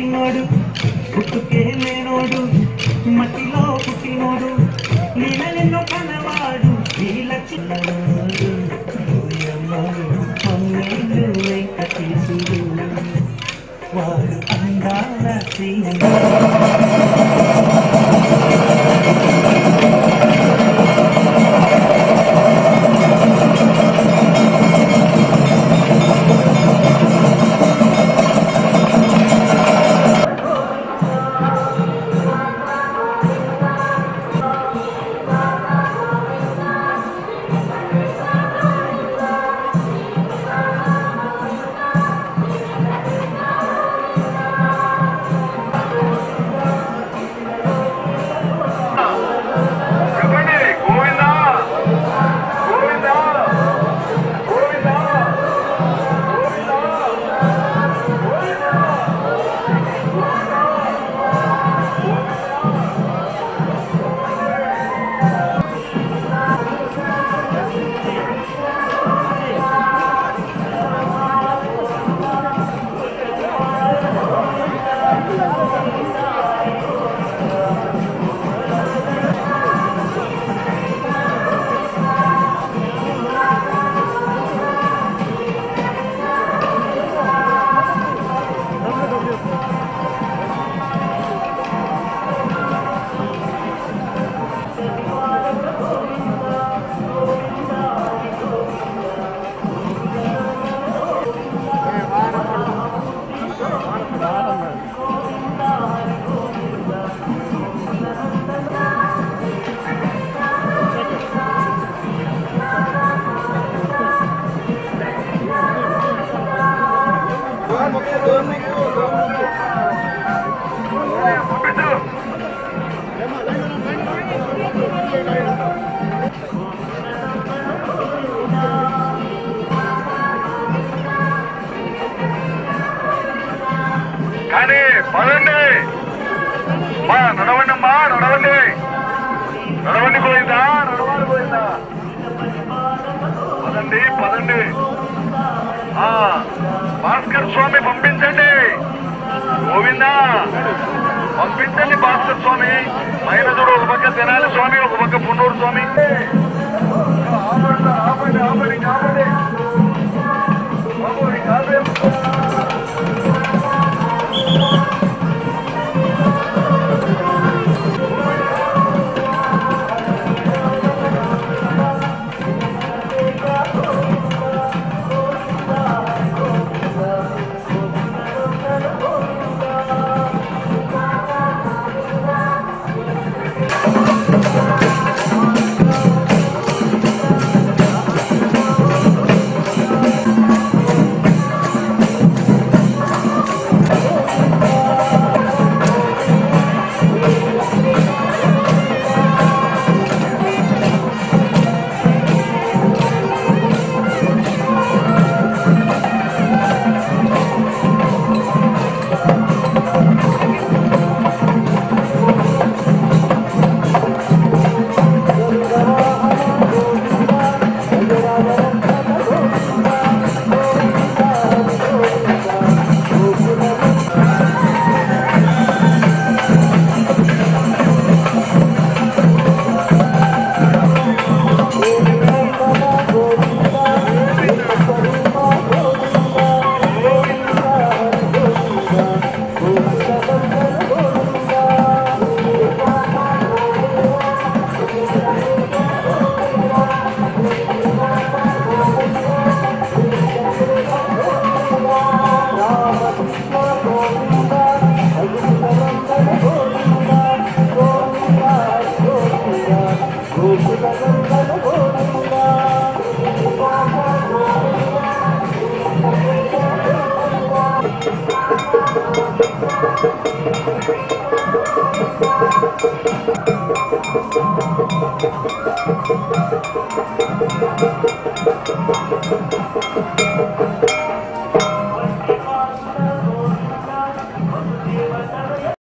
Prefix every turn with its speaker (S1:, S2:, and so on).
S1: పుట్టినోడు పుట్టుకే లేనోడు మట్టిలో పుట్టినోడు నీళ్ళెన్నో కనవాడు నీళ్ళ చిన్నవాడు పన్నెండు వెంకటేశుడు వాడు అందాల శ్రీనివాసుడు.
S2: చెప్పండి గోవింద గోవింద గోవింద పంపించు కానీ పదండి మా నడవండి అమ్మా నడవండి నడవండి పోయిందా నడవాలి పోయిందా పదండి పదండి ఆ, భాస్కర్ స్వామి పంపించండి గోవిందా పంపించండి భాస్కర్ స్వామి పైన చూడు ఒక పక్క తెనాలి స్వామి ఒక పక్క పున్నూరు స్వామి ఆపండి ఆపండి ఆపండి ఆపండి బాబు, ఈ కాదు ఏం-
S3: Thank